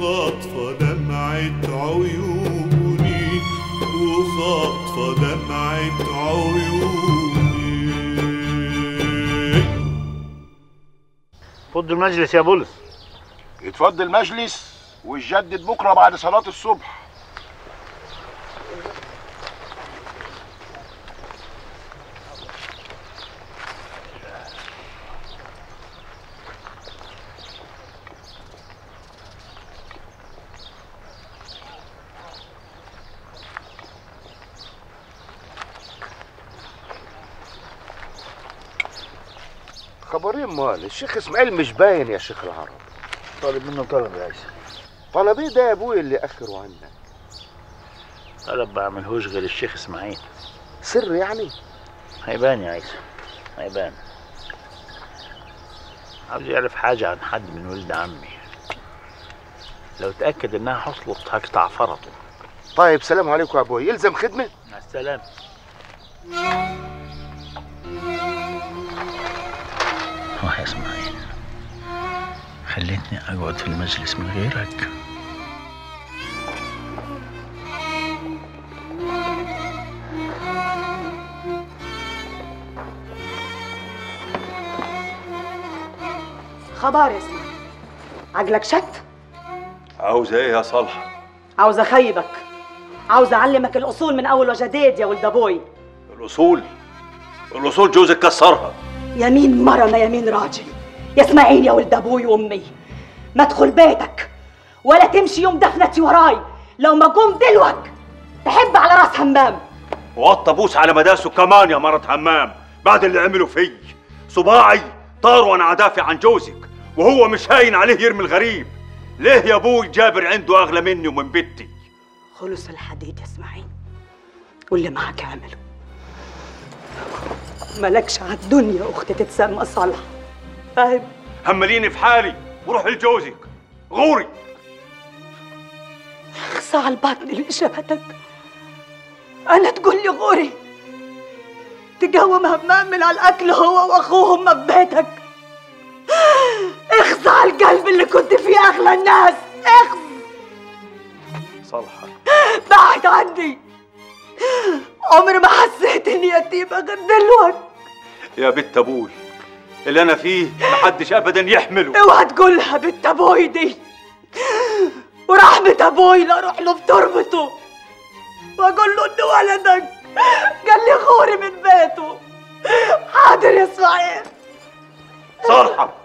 وخاطفة دمعة عيوني وخاطفة دمعة عيوني فض المجلس يا بولس يتفضل المجلس ويتجدد بكره بعد صلاه الصبح خبرين مال الشيخ اسماعيل مش باين يا شيخ العرب طالب منه طلب يا عيسى طلب ايه ده يا ابوي اللي اخره عنك طلب بعملهوش غير الشيخ اسماعيل سر يعني هيبان يا عيسى هيبان عاوز يعرف حاجة عن حد من ولد عمي لو تأكد إنها حصلت هقطع فرطه طيب سلام عليكم يا ابوي يلزم خدمه مع السلامة روح يا اسماعيل خليتني أقعد في المجلس من غيرك خبر يا اسماعيل عقلك شت عاوزة ايه يا صالحة؟ عاوز اخيبك عاوز اعلمك الاصول من اول وجديد يا ولد ابوي الأصول الأصول جوزك كسرها يمين مرة ما يمين راجل يا اسماعيل يا ولد ابوي وامي ما ادخل بيتك ولا تمشي يوم دفنتي وراي لو ما قوم دلوك تحب على راس همام وقط ابوس على مداسه كمان يا مرة همام بعد اللي عمله في صباعي طار وانا ادافع عن جوزك وهو مش هاين عليه يرمي الغريب ليه يا ابوي جابر عنده اغلى مني ومن بنتي خلص الحديد يا اسماعيل واللي معك اعمله مالكش على الدنيا اختي تتسمى صالحه فاهم همليني في حالي وروح لجوزك غوري اخصى على البطن اللي شبهتك انا تقول لي غوري تقوم همام من على الاكل هو واخوهم في بيتك اخصى على القلب اللي كنت فيه اغلى الناس اخص صالحة بعد عني عمري ما حسيت اني يتيمه غير دلوقتي يا بنت ابوي اللي انا فيه محدش ابدا يحمله اوعى تقولها بنت ابوي دي ورحمة ابوي لا اروح له في تربته واقول له ان ولدك قال لي خوري من بيته حاضر يا اسماعيل صالحة